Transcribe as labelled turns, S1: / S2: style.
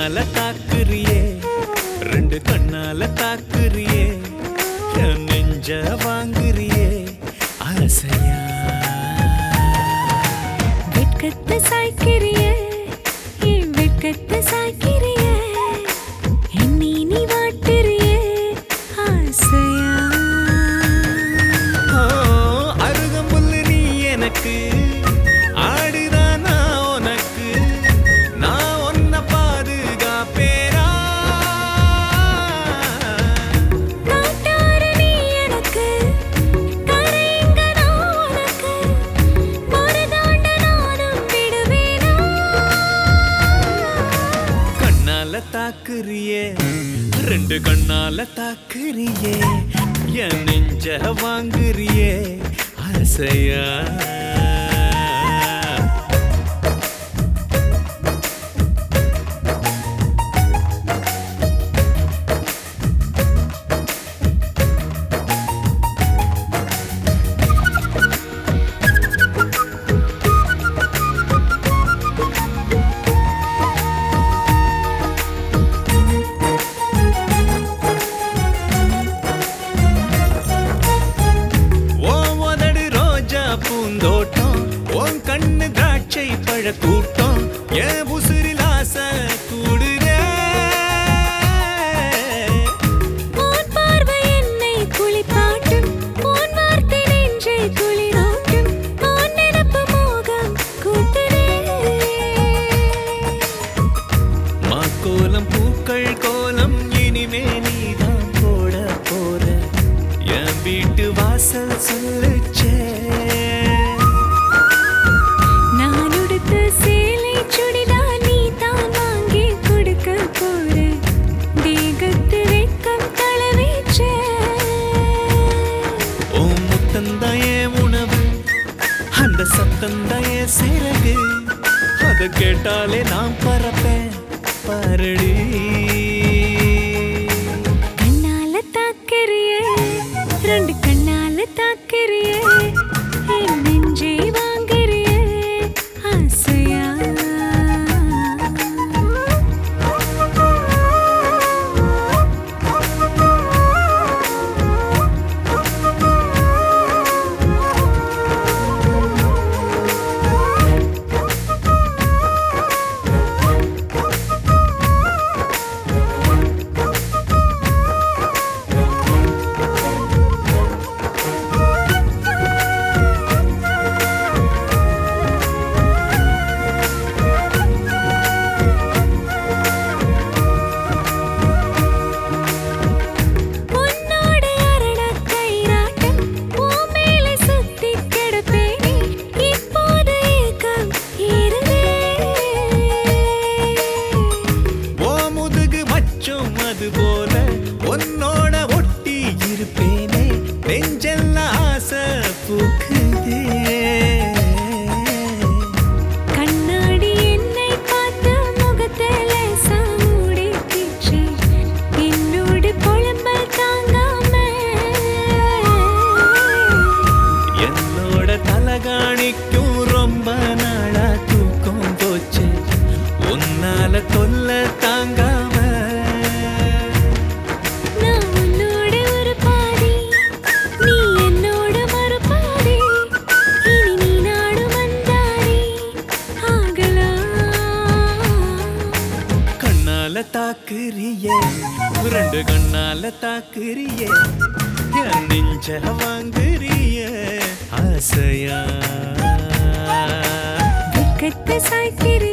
S1: கண்ணால தாக்குறியே ரெண்டு கண்ணால தாக்குறியே என் நெஞ்ச வாங்குறியே ஆசையா
S2: வெட்கத்தை சாய்க்கிறியே என் வெட்கத்தை சாய்க்கிறியே என்னை நீ வாட்டுறியே ஆசையா
S1: ஓ, அருகம்புல்லு நீ எனக்கு ஆடுதான் நான் உனக்கு நான் உன்னை பாதுகாப்பேரா
S2: காட்டாறு நீ எனக்கு கரைங்க நான் உனக்கு ஒரு தாண்ட நானும் விடுவேனா
S1: கண்ணால தாக்குறியே ரெண்டு கண்ணால தாக்குறியே என் நெஞ்ச வாங்குறியே ஆசையா ஓ உதடு ரோஜா பூந்தோட்டம் உன் கண்ணு திராட்சை பழ கூட்டம் என் உசுரில் ஆசை கூடுதே
S2: உன் பார்வை என்னை குளிப்பாட்டும் உன் வார்த்தை நெஞ்சை குளிரூட்டும் உன் நினப்பு மோகம் கூட்டுதே
S1: மாக்கோலம் பூக்கள் கோலம் இனிமே நீதான் போட போற என் வீட்டு வாசல் சொல்லுச்சே
S2: நான் உடுத்த சேலை சுடிதார் நீ தான் வாங்கி கொடுக்க போற தேகத்து வெக்கம் தளவேச்சே
S1: ஓ முத்தந்தாயே உணவு அந்த சத்தந்தாயே சிறகு அத கேட்டாலே நான் பறப்பேன் பாரடி
S2: கண்ணால தாக்கிறியே ரெண்டு கண்ணால தாக்கிறியே என் நெஞ்சை வாங்குறியே ஆசையா உன்னோட அரணக் கைராட்டம் உன் மேலே சுத்திக் கிடப்பேனே இப்போது ஏக்கம் ஏறுதே
S1: ஓ முதுகு மச்சும் அது போல உன்னோட ஒட்டி இருப்பேனே நெஞ்செல்லாம் ஆசை பூக்குதே
S2: கண்ணாடி என்னை பார்த்து முகத்துல சாமுடிக்கிச்சு என்னோடு புலம்பல் தாங்காம
S1: என்னோட தலகாணிக்கும் ரொம்ப நாளா தூக்கம் போச்சு உன்னால தொல்ல தாங்காம
S2: நான் உன்னோட ஒரு பாதி நீ என்னோட மறு பாதி இனி நீ நாடு வந்தாரி ஆகலாம்
S1: கண்ணால தாக்குறியே ரெண்டு கண்ணால தாக்குறியே என் நெஞ்ச வாங்குறியே ஆசையா
S2: வெட்கத்தை சாய்க்கிறியே